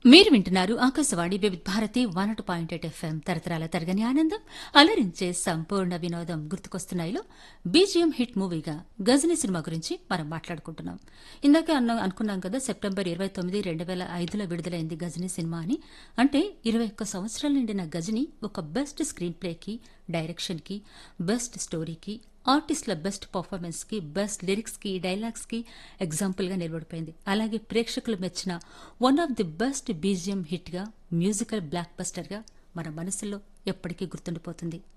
మీరు వింటున్నారు ఆకాశవాణి వివిధ భారతి వన్ అటు పాయింట్ ఎయిట్ ఎఫ్ఎం తరతరాల తరగని ఆనందం అలరించే సంపూర్ణ వినోదం గుర్తుకొస్తున్నాయిలో బీజిఎం హిట్ మూవీగా గజనీ సినిమా గురించి మనం మాట్లాడుకుంటున్నాం ఇందాక అన్న అనుకున్నాం కదా సెప్టెంబర్ ఇరవై తొమ్మిది రెండు వేల ఐదులో విడుదలైంది గజనీ సినిమా అని అంటే ఇరవై ఒక్క సంవత్సరాలు నిండిన గజనీ ఒక బెస్ట్ స్క్రీన్ ప్లేకి డైరెక్షన్కి బెస్ట్ స్టోరీకి ఆర్టిస్టుల బెస్ట్ పర్ఫార్మెన్స్కి బెస్ట్ లిరిక్స్కి డైలాగ్స్కి ఎగ్జాంపుల్గా నిలబడిపోయింది అలాగే ప్రేక్షకులు మెచ్చిన one of the best BGM హిట్గా మ్యూజికల్ బ్లాక్ బస్టర్గా మన మనసులో ఎప్పటికీ గుర్తుండిపోతుంది